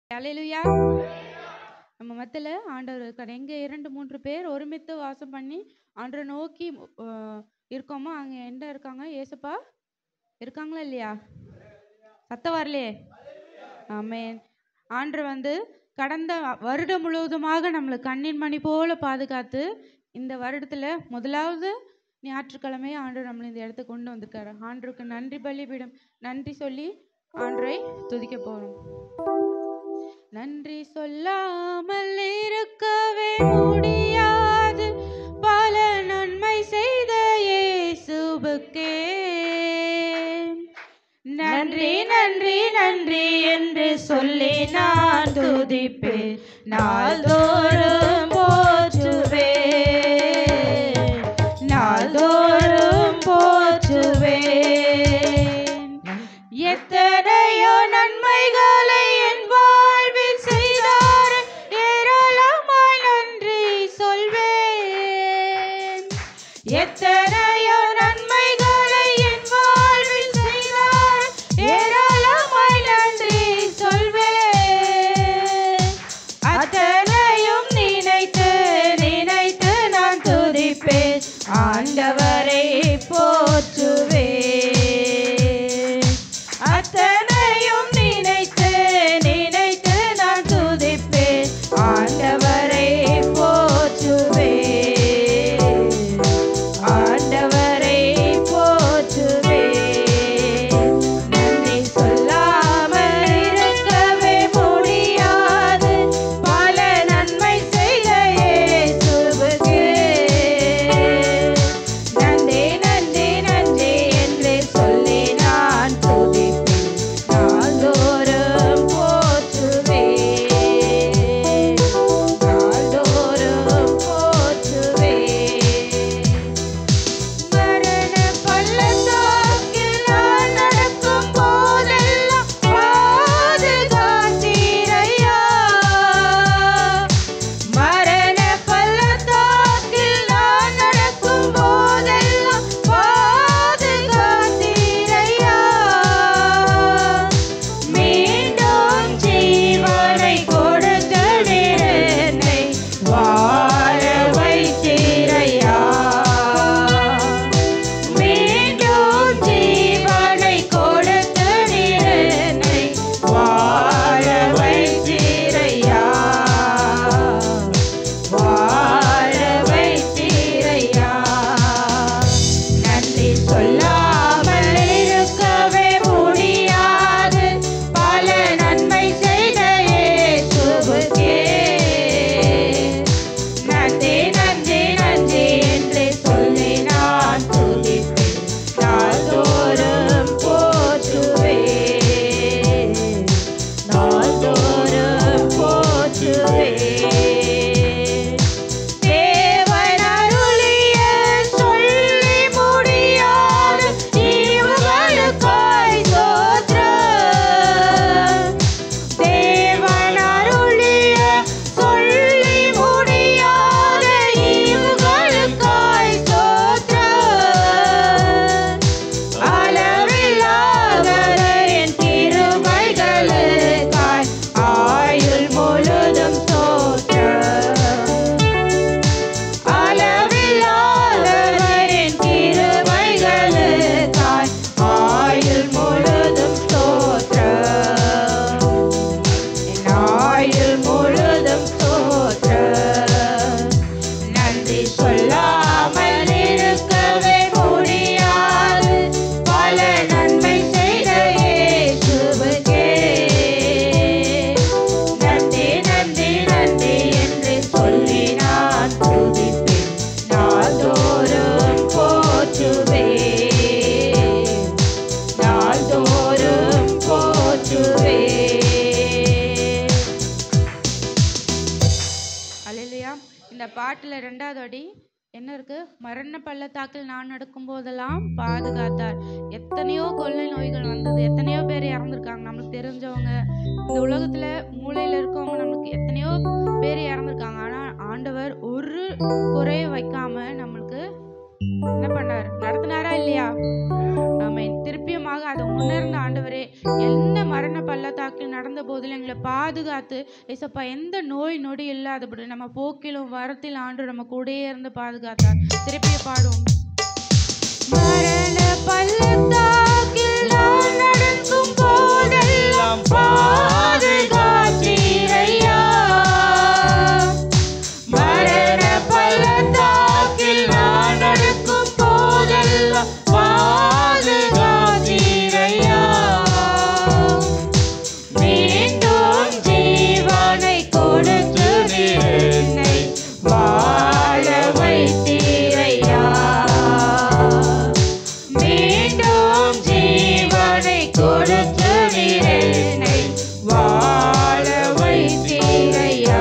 அல்லேலூயா நம்ம மத்தில ஆண்டவர் இருக்கார் எங்க இரண்டு மூன்று பேர் ஒருமித்து வாசம் பண்ணி ஆண்டவரை நோக்கி அஹ், இருக்கோமோ அங்க எந்த இருக்காங்க ஏசப்பா இருக்காங்களா இல்லையா சத்தம் வரலையே ஆமென் ஆண்டவர் வந்து கடந்த வருடம் முழுவதுமாக நம்மளை கண்ணின் மணி போல பாதுகாத்து இந்த வருடத்துல முதலாவது ஞாயிற்றுக்கிழமை ஆண்டவர் நம்மளை இந்த இடத்துக்கு கொண்டு வந்திருக்காரு ஆண்டவருக்கு நன்றி பலிபீடம் நன்றி சொல்லி ஆண்டரை துதிக்க போறோம் நன்றி சொல்லாமல் இருக்கவே முடியாது பல நன்மை செய்த இயேசுவுக்கே நன்றி நன்றி நன்றி என்று சொல்லி நான் துதிப்பேன் நாள்தோறும் போற்றுவேன் நாள்தோறும் போற்றுவேன் எத்தனையோ நன்மைகளை என் வாழ்வில் செய்தார் ஏராளமாய் நன்றி சொல்வேன் எத்தனையோ நன்மைகளை என் வாழ்வில் செய்தார் ஏராளமாய் நன்றி சொல்வேன் அத்தனையும் நினைத்து நினைத்து நான் துதிப்பேன் ஆண்டவரை போற்றுவேன் அத்தனையும் நினைத்து நினைத்து நான் துதிப்பேன் ஆண்டவரை போற்றுவேன் ஆண்டவரை போற்றுவேன் நன்றி சொல்லாமல் இருக்கவே முடியாது பல நன்மை செய்த இயேசுவுக்கு நன்றி நன்றி நன்றி என்று சொல்லி நான் துதிப்பேன் நாள்தோறும் போற்றுவேன் நாள்தோறும் போற்றுவேன் மரண பள்ளத்தாக்கில் நான் நடக்கும் போதெல்லாம் பாதுகாத்தீரையா மரண பள்ளத்தாக்கில் நான் நடக்கும் போதெல்லாம் பாதுகாத்தீரையா மீண்டும் ஜீவனை கொடுத்து என்னை வாழ வைத்தீரையா மீண்டும் ஜீவனை கொடுத்து என்னை வாழ வைத்தீரையா வாழ வைத்தீரையா நன்றி சொல்லாமல் இருக்கவே முடியாது பல நன்மை செய்த இயேசுவுக்கே நன்றி நன்றி நன்றி என்று சொல்லி நான் துதிப்பேன் நாள்தோறும் போற்றுவேன் நாள்தோறும் போற்றுவேன் தேவன் அருளிய சொல்லி முடியாது ஈவுகளுக்காய் ஸ்தோத்திரம். தேவன் அருளிய சொல்லி முடியாத ஈவுகளுக்காய் ஸ்தோத்திரம். அளவில்லாத என் கிருபைகளுக்காய் ஆயுள் முழுதும் ஸ்தோத்திரம். அளவில்லாதவரின் கிருபைகளுக்காய் ஆயுள் முழுதும் ஸ்தோத்திரம். என் ஆயுள் முழுதும் ஸ்தோத்திரம். நன்றி சொல்லாமல் இருக்கவே முடியாது பல நன்மை செய்த இயேசுவுக்கே நன்றி நன்றி நன்றி என்று சொல்லி நான் துதிப்பேன் நாள்தோறும் போற்றுவேன் நாள்தோறும் போற்றுவேன் அல்லையா இந்த பாட்டுல ரெண்டாவது அடி என்ன இருக்கு மரண பள்ளத்தாக்கில் நான் நடக்கும் போதெல்லாம் பாதுகாத்தார் எத்தனையோ கொள்ளை நோய்கள் வந்தது எத்தனையோ பேர் இறந்துருக்காங்க நம்மளுக்கு தெரிஞ்சவங்க இந்த உலகத்துல மூலையில இருக்கவங்க நம்மளுக்கு எத்தனையோ பேர் இறந்துருக்காங்க ஆனா ஆண்டவர் ஒரு குறைய வைக்காம நம்மளுக்கு என்ன பண்ணார் நடத்தினாரா இல்லையா ஆமென் திருப்பியுமாக அதை உணர்ந்த ஆண்டவரே என்ன மரண பள்ளத்தாக்கில் நடந்த போதிலும் எங்களை பாதுகாத்து ஏசப்பா எந்த நோய் நொடி இல்லாதபடி நம்ம போக்கிலும் வரத்தில் ஆண்டு நம்ம கூடயே இருந்து பாதுகாத்தார் திருப்பிய பாடுவோம் மரண பள்ளத்தாக்கில் நான் நடக்கும் போதெல்லாம் பாதுகாத்தீரையா மரண பள்ளத்தாக்கில் நான் நடக்கும் போதெல்லாம் பாதுகாத்தீரையா மீண்டும் ஜீவனை கொடுத்து நீர் என்னை வாழ வைத்தீரையா மீண்டும் ஜீவனை கொடுத்து நீர் என்னை வாழ வைத்தீரையா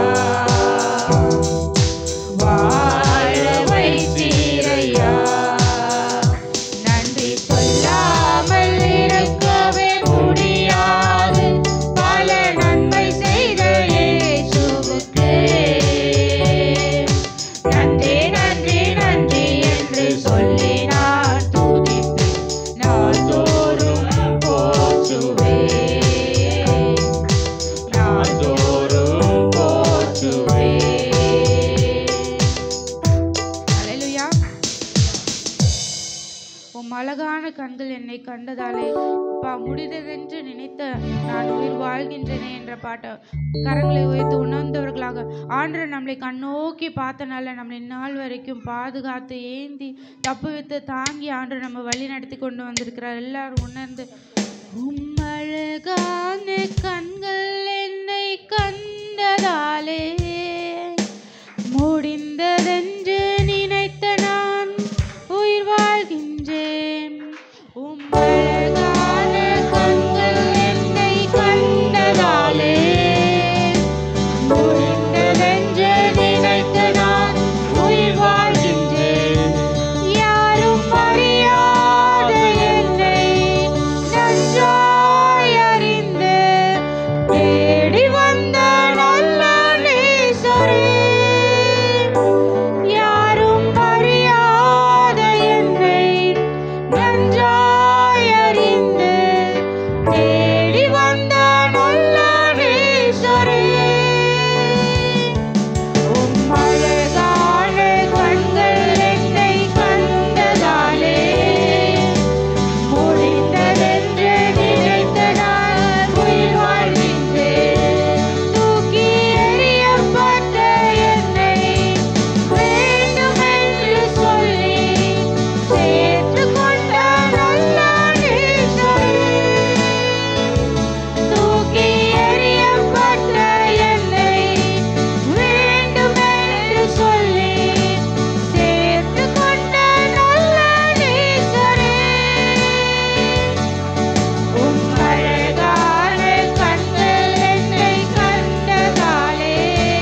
வாழ வைத்தீரையா நன்றி சொல்லாமல் இருக்கவே முடியாது பல நன்மை செய்த இயேசுவுக்கு நன்றி நன்றி நன்றி என்று சொல்லி நான் துதிப்பேன் நாள்தோறும் போற்றுவேன் நாள்தோறும் போற்றுவேன் அல்லேலூயா உம் அழகான கண்கள் என்னை கண்டதாலே அப்பா முடிந்ததென்று நினைத்த நான் உயிர் வாழ்கின்றேனே என்ற பாட்டை கரங்களை உயர்த்து உணர்ந்தவர்களாக ஆண்டவர் நம்மளை கண்ணோக்கி பார்த்தனால நம்மளை நாள் வரைக்கும் பாதுகாத்து ஏந்தி தப்பு வித்து தாங்கி ஆண்டவர் நம்ம வழி நடத்தி கொண்டு வந்திருக்கிறார் எல்லாரும் உணர்ந்து உம் அழகான கண்கள் என்னை கண்டதாலே முடிந்ததென்று நினைத்த நான் உயிர் வாழ்கின்றேன் உம் அழகான கண்கள் என்னை கண்டதாலே முடிந்ததென்று நினைத்த நான் உயிர் வாழ்கின்றேன் யாரும் அறியாத என்னை நன்றாய் அறிந்து தேடி வந்த நல்ல நேசரே யாரும் அறியாத என்னை நன்றாய் அறிந்து தேடி வந்த நல்ல நேசரே உம் அழகான கண்கள் என்னை கண்டதாலே முடிந்ததென்று நினைத்த நான் உயிர் வாழ்கின்றேன் தூக்கி எறியப்பட்ட என்னை வேண்டுமென்று சொல்லி சேர்த்துக் கொண்ட நல்ல நேசரே தூக்கி எறியப்பட்ட என்னை வேண்டுமென்று சொல்லி சேர்த்துக் கொண்ட நல்ல நேசரே உம் அழகான கண்கள் என்னை கண்டதாலே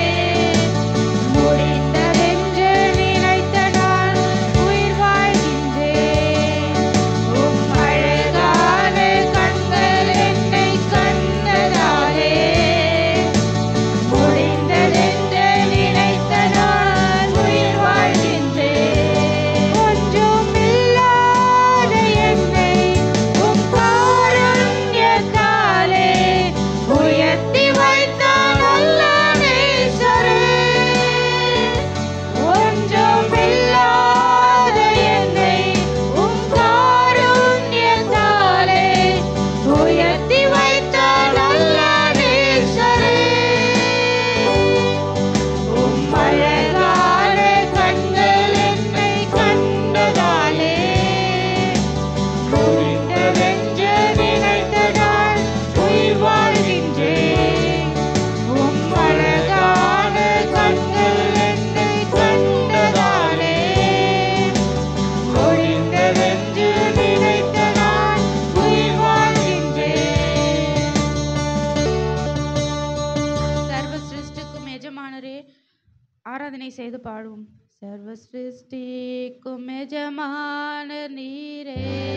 முடிந்ததென்று நினைத்த நான் உயிர் வாழ்கின்றேன் உம் அழகான கண்கள் என்னை கண்டதாலே முடிந்ததென்று நினைத்த நான் உயிர் வாழ்கின்றேன் ஒன்றும் இல்லாத என்னை உம் காருண்யத்தாலே உயர்த்தி வைத்த நல்ல நேசரே ஒன்றும் இல்லாத என்னை உம் காருண்யத்தாலே உயர்த்தி வைத்த நல்ல நேசரே உம் அழகான கண்கள் என்னை கண்டதாலே முடிந்ததென்று நினைத்த நான் உயிர் வாழ்கின்றேன் உம் அழகான கண்கள் என்னை கண்டதாலே முடிந்ததென்று நினைத்த நான் உயிர் வாழ்கின்றேன் சர்வ சிருஷ்டிக்கும் எஜமானரே ஆராதனை செய்து பாடுவோம் சர்வ சிருஷ்டிக்கும் எஜமான நீரே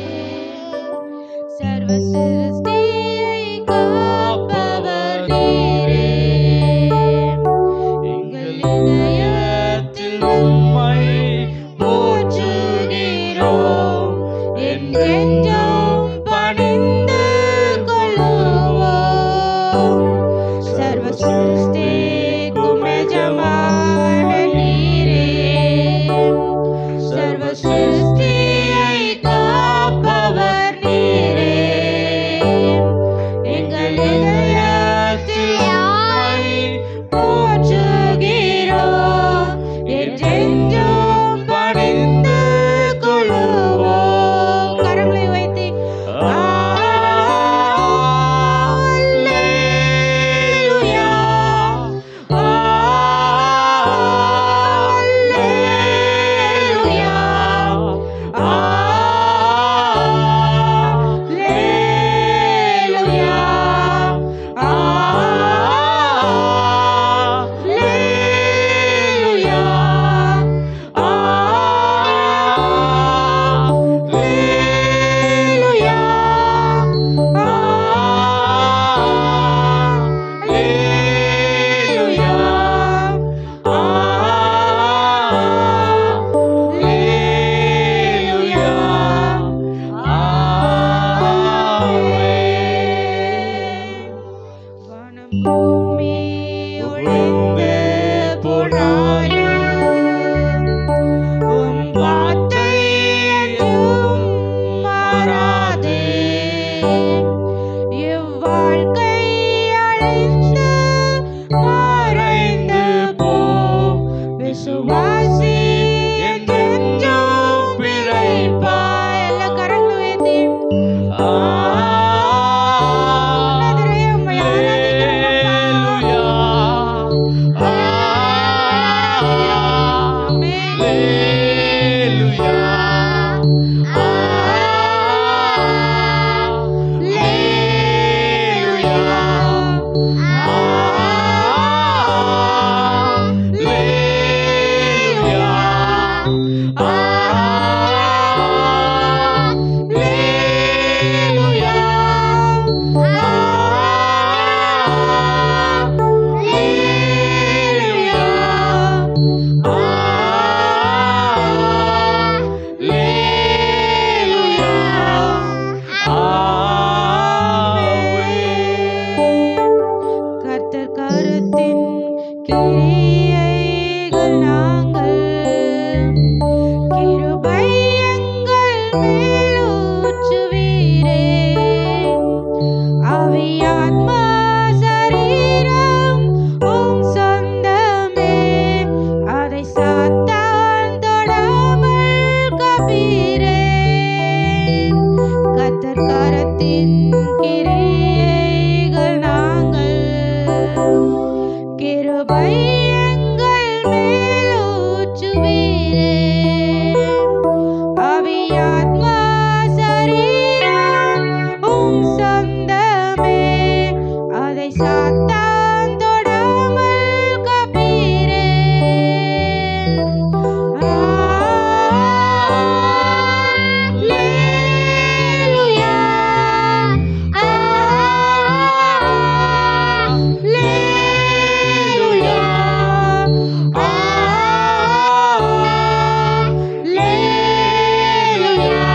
சர்வ சிருஷ்டியை காப்பவர் நீரே எங்கள் இதயத்தில் உம்மை போற்றுகிறோம் சிருஷ்டிக்கும் எஜமான நீரே சர்வ சிருஷ்டியை காப்பவர் நீரே எங்கள் இதயத்தில் உம்மை போற்றுகிறோம் என்றென்றும் பணிந்து கொள்ளுவோம் கரங்களை வைத்து அல்லேலூயா அல்லேலூயா அல்லேலூயா அல்லேலூயா அல்லேலூயா அல்லேலூயா அல்லேலூயா வானம் பூமி ஒழிந்து போனாலும் உம் வார்த்தை என்றும் மாறாதே இவ்வாழ்க்கை அழிந்து மறைந்து போம் விசுவாசி என்றென்றும் பிழைப்பாய் எல்லா கரங்களும் ஏந்தி ஆராதனை உம்மை ஆராதிக்கிறோம் அப்பா. ஆமென். கர்த்தர் கருத்தின் கிரியைகள் நாங்கள் கிருபை எங்கள் மேல் ஊற்றுவீரே ஆவியாத்மா சரீரம் உம் சொந்தமே அதை சாத்தான் தொடாமல் கபீரே கர்த்தர் கரத்தின் கிரியைகள் நாங்கள் கிருபை எங்கள் மேல் ஊற்றுவீரே ஆவியாத்மா சரீரம் உம் சொந்தமே அதை சாத்தான் தொடாமல் கபீரே அல்லேலூயா அல்லேலூயா அல்லேலூயா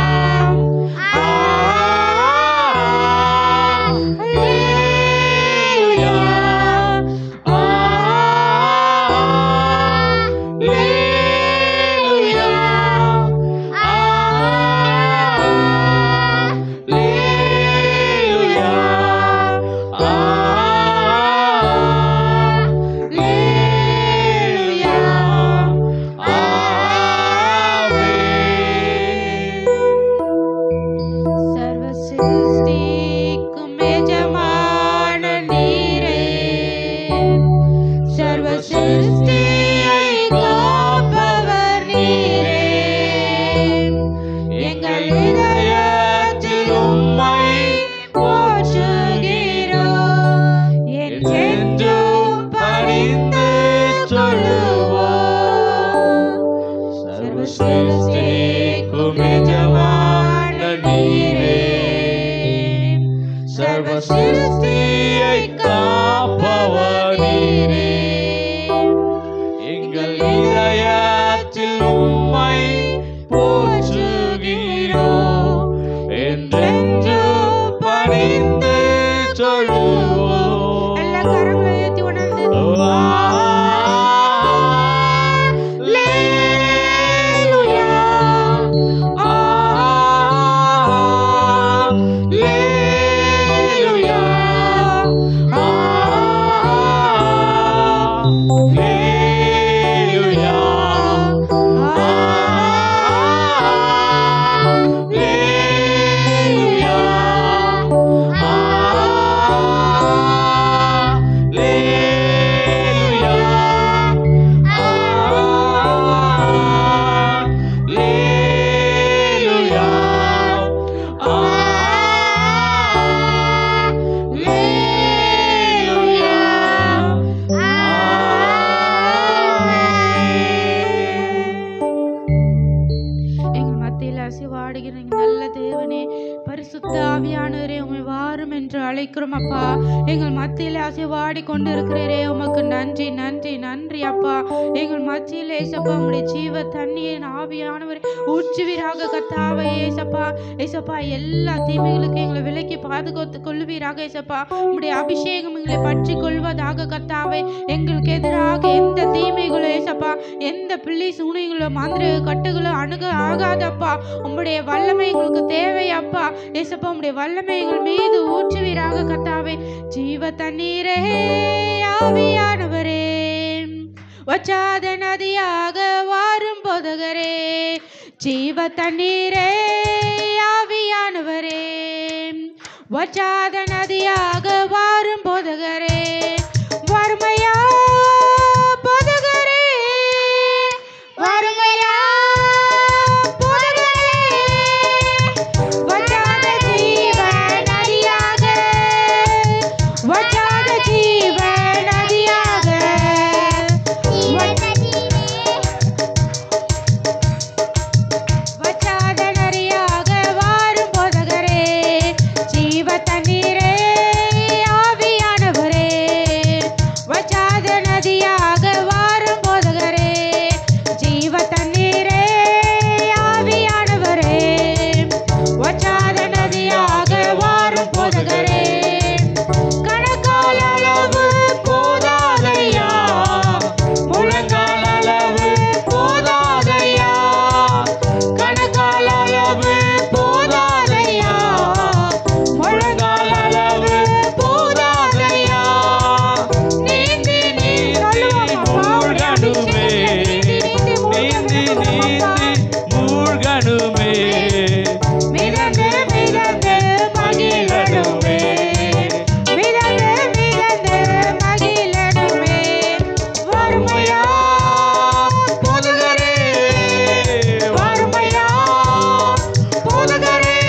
அல்லேலூயா சர்வ சிருஷ்டிக்கும் எஜமான நீரே சர்வ சிருஷ்டியை காப்பவர் நீரே எங்கள் இதயத்தில் உம்மை போற்றுகிறோம் என்றென்றும் பணிந்து சொல்லுவோம் சர்வ சிருஷ்டிக்கும் எஜமான நீரே சர்வ சிருஷ்டியை காப்பவர் நீரே எங்கள் இதயத்தில் உம்மை போற்றுகிறோம் என்றென்று பணிந்து சொல்லுவோம் எல்லா கரங்களை ஏத்தி உன்னை ஸ்தோத்திரம் அப்பா எங்கள் மத்தியிலே அசைவாடி கொண்டு இருக்கிறீரே உமக்கு நன்றி நன்றி நன்றி அப்பா எங்கள் மத்தியிலே ஏசப்பா உம்முடைய ஜீவ தண்ணீரின் ஆவியானவர் ஊற்றுவீராக கத்தாவை ஏசப்பா ஏசப்பா எல்லா தீமைகளுக்கும் எங்களை விலக்கி பாதுகாத்து கொள்ளுவீராக ஏசப்பா உம்முடைய அபிஷேகம் எங்களை பற்றி கொள்வதாக கத்தாவை எங்களுக்கு எதிராக எந்த தீமைகளோ ஏசப்பா எந்த பிள்ளை சூனைகளோ மாந்திர கட்டுகளோ அணுக ஆகாதப்பா உம்முடைய வல்லமை எங்களுக்கு தேவை அப்பா ஏசப்பா உம்முடைய வல்லமை எங்கள் மீது ஊற்றுவீராக கத்தாவே ஜீவ தண்ணீரே ஆவியானவரே வச்சாத நதியாக வாரும் போதகரே ஜீவ தண்ணீரே ஆவியானவரே வச்சாத நதியாக வாரும் போதகரே வறுமையா போதகரே வறுமையா போதகரே வற்றாத ஜீவ நதியாக வற்றாத ஜீவ நதியாக வற்றாத நதியாக வாரும் போதகரே ஜீவ தண்ணீரே ஆவியானவரே வற்றாத நதியாக வாரும் போதகரே ஜீவ தண்ணீரே ஆவியானவரே வற்றாத நதியாக வாரும் போதகரே கணக்கால் அளவு போதாதையா முழங்கால் அளவு போதாதையா கணக்கால் அளவு போதாதையா முழங்கால் அளவு போதாதையா நீந்தி நீந்தி மூழ்கணுமே நீந்தி நீந்தி மூழ்கணுமே மிதந்து மிதந்து மகிழணுமே மிதந்து மிதந்து மகிழணுமே வறுமையா போதுகரே வறுமையா போதுகரே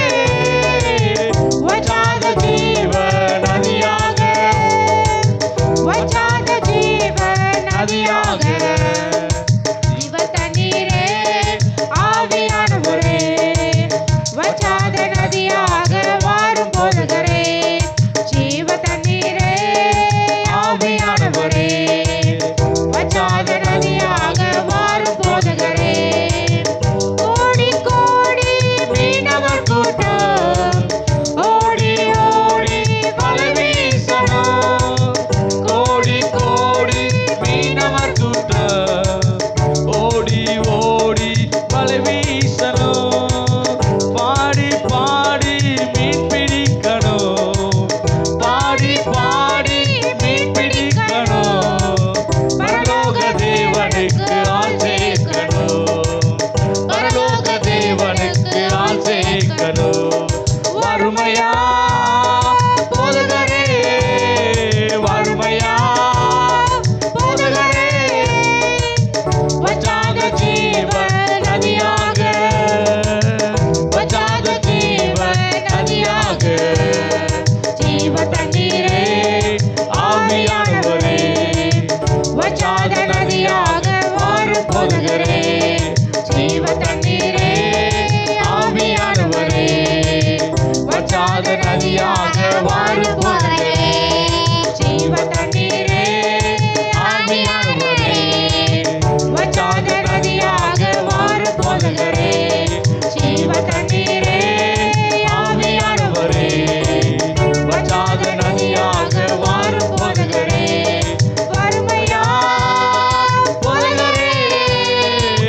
வச்சாத ஜீவ நதியாக வற்றாத ஜீவ நதியாக ஜீவ தண்ணீரே ஆவியானவரே வற்றாத நதியாக வாரும் போதகரே ஜீவ தண்ணீரே ஆவியானவரே வற்றாத நதியாக வாரும் போதகரே கோடி கோடி மீனவர் கூட்டம் ஓடி ஓடி வலை வீசணும் கோடி கோடி மீனவர் கூட்டம் ஓடி ஓடி வலை வீசணும் பாடி பாடி மீன் பிடிக்கணும் பாடி பாடி மீன் பிடிக்கணும் பரலோக தேவனுக்கு ஆள் சேர்க்கணும் பரலோக தேவனுக்கு ஆள் சேர்க்கணும் வறுமையா போதுகரே வறுமையா போதுகரே வச்சாத ஜீவ நதியாக வச்சாத ஜீவ நதியாக ஜீவ தண்ணீரே ஆவியானவரே வச்சாத நதியாக வாரும் போதுகிறே ஜீவ தண்ணீரே ஆவியானவரே வச்சாத நதியாக வாரும் போதுகிறே ஜீவ தண்ணீரே ஆவியானவரே வச்சாத நதியாக வாரும் போதுகிறே ஜீவ தண்ணீரே ஆவியானவரே வச்சாத நதியாக வாரும் போதுகிறே வறுமையா போதுகிறே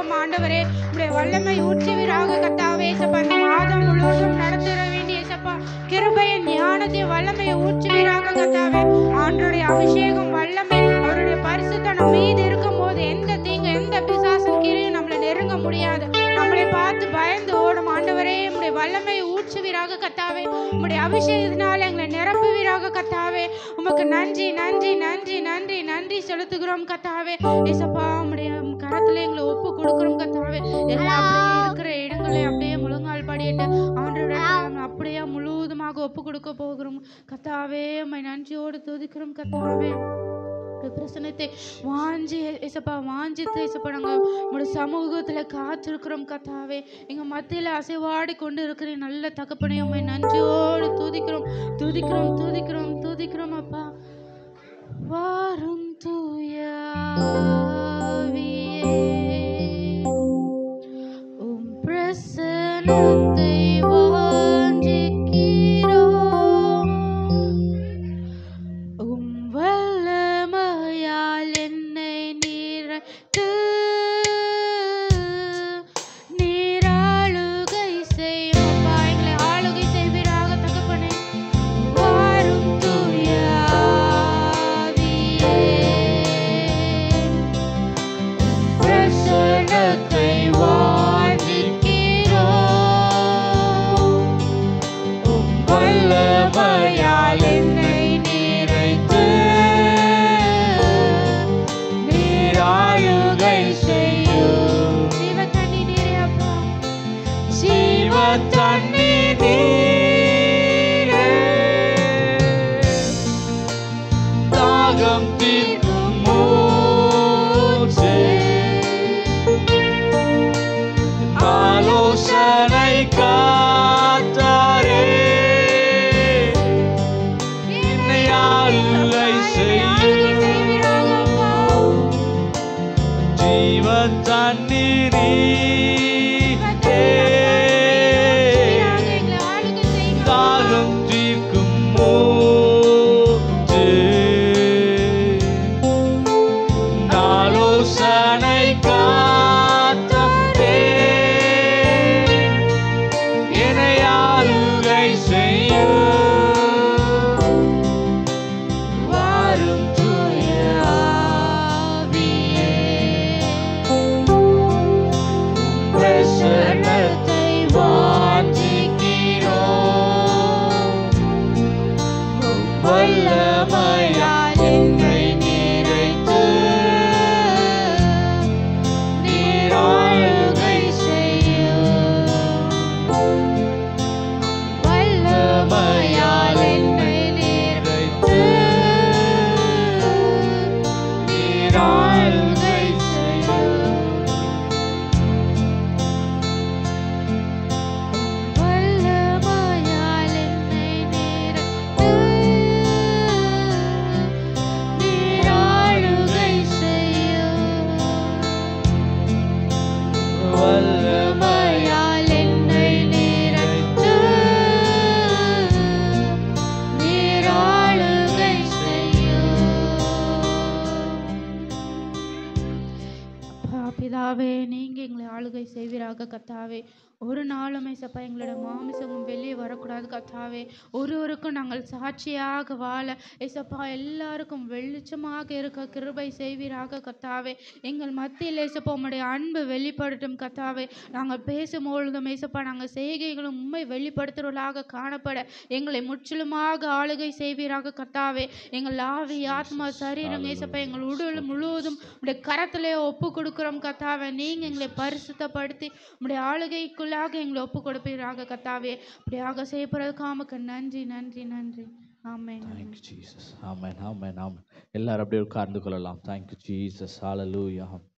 செபிக்கிறோம் ஆண்டவரே உடைய வல்லமை ஊற்றுவீராக கத்தாவே ஏசப்பா இந்த மாதம் முழுவதும் நடத்திட வேண்டிய ஏசப்பா கிருபையின் ஞானத்தை வல்லமையை ஊற்றுவீராக கத்தாவே ஆண்டருடைய அபிஷேகம் வல்லமை அவருடைய பரிசுத்த நம்ம மீது இருக்கும் போது எந்த தீங்கு எந்த பிசாசும் கிரியும் நம்மளை நெருங்க முடியாது நம்மளை பார்த்து பயந்து ஓடும் ஆண்டவரே உம்முடைய வல்லமையை ஊற்றுவீராக கத்தாவே உம்முடைய அபிஷேகத்தினால எங்களை நிரப்புவீராக கத்தாவே உமக்கு நன்றி நன்றி நன்றி நன்றி நன்றி செலுத்துகிறோம் கத்தாவே ஏசப்பா உம்முடைய கரத்துல எங்களை ஒப்பு கொடுக்கிறோம் கத்தாவே எல்லா அப்படியே இருக்கிற இடங்களை அப்படியே முழங்கால் படியிட்டு ஆண்டோட அப்படியே முழுவதுமாக ஒப்பு கொடுக்க போகிறோம் கத்தாவே உம்மை நன்றியோடு துதிக்கிறோம் கத்தாவே உம்முடைய பிரசன்னத்தை வாஞ்சி ஏசப்பா வாஞ்சித்து ஏசப்பா நாங்கள் உங்களுடைய சமூகத்தில் காத்திருக்கிறோம் கத்தாவே எங்கள் மத்தியில் அசைவாடி கொண்டு இருக்கிற நல்ல தகப்பனே உம்மை நன்றியோடு துதிக்கிறோம் துதிக்கிறோம் துதிக்கிறோம் துதிக்கிறோம் அப்பா வாரும் தூயாவியே உம் பிரசன்னத்தை வாஞ்சிக்கிறோம் உம் வல்லமையால் என்னை நிறைத்து நீர் ஆளுகை செய்யும் அப்பா எங்களை ஆளுகை செய்வீராக தகப்பனே வாரும் தூய ஆவியே. பிரசன்னத்தை வாஞ்சிக்கிறோம் உம் வல்லமையால் என்னை நிறைத்து நீராளுகை செய்யும் ஜீவ தண்ணி நீரே அப்பா ஜீவ தண்ணி நீரே தாகம் தீர்க்கும் மூச்சு ஆலோசனை காத்தாரே என்னை ஆளுகை செய்யும் ஜீவ தண்ணீரே தாகம் தீர்க்கும் மூச்சு ஆலோசனை காத்தே என்னை ஆளுகை செய்யும் வாரும் தூய ஆவியே பிரசன்னத்தை வாஞ்சிக்கிறோம் வல்லமையால் என்னை நிறைத்து நீராளுகை செய்யும் வல்லமையால் என்னை நிறைத்து நீராளுகை செய்யும் வல்லமையால் என்னை நிறைத்து நீராளுகை செய்யும் வல்லமையால் என்னை நிறைத்து நீராளுகை செய்யும் அப்பா பிதாவே நீங்க எங்களை ஆளுகை செய்வீராக கத்தாவே ஒரு நாளும் ஏசப்பா எங்களோட மாமிசமும் வெளியே வரக்கூடாது கத்தாவே ஒருவருக்கும் நாங்கள் சாட்சியாக வாழ ஏசப்பா எல்லாருக்கும் வெளிச்சமாக இருக்க கிருபை செய்வீராக கத்தாவே எங்கள் மத்தியில் ஏசப்பா உம்முடைய அன்பு வெளிப்படட்டும் கத்தாவே நாங்கள் பேசும்பொழுதும் ஏசப்பா நாங்கள் செய்கைகளும் உண்மை வெளிப்படுத்துவர்களாக காணப்பட எங்களை முற்றிலுமாக ஆளுகை செய்வீராக கத்தாவே எங்கள் ஆவி ஆத்மா சரீரம் ஏசப்பா எங்கள் உடல் முழுவதும் உடைய கரத்திலே ஒப்பு கொடுக்கிறோம் கத்தாவே நீங்க எங்களை பரிசுத்தப்படுத்தி உடைய ஆளுகைக்குள்ளாக எங்களை ஒப்பு கொடுப்பீராக கத்தாவே அப்படியாக செய்யப்படுறதுக்கு ஆமக்கு நன்றி நன்றி நன்றி ஆமென் தேங்க்யூ ஜீசஸ் ஆமென் ஆமென் ஆமென் எல்லாரும் அப்படியே உட்கார்ந்து கொள்ளலாம் தேங்க்யூ ஜீசஸ் ஹalleluya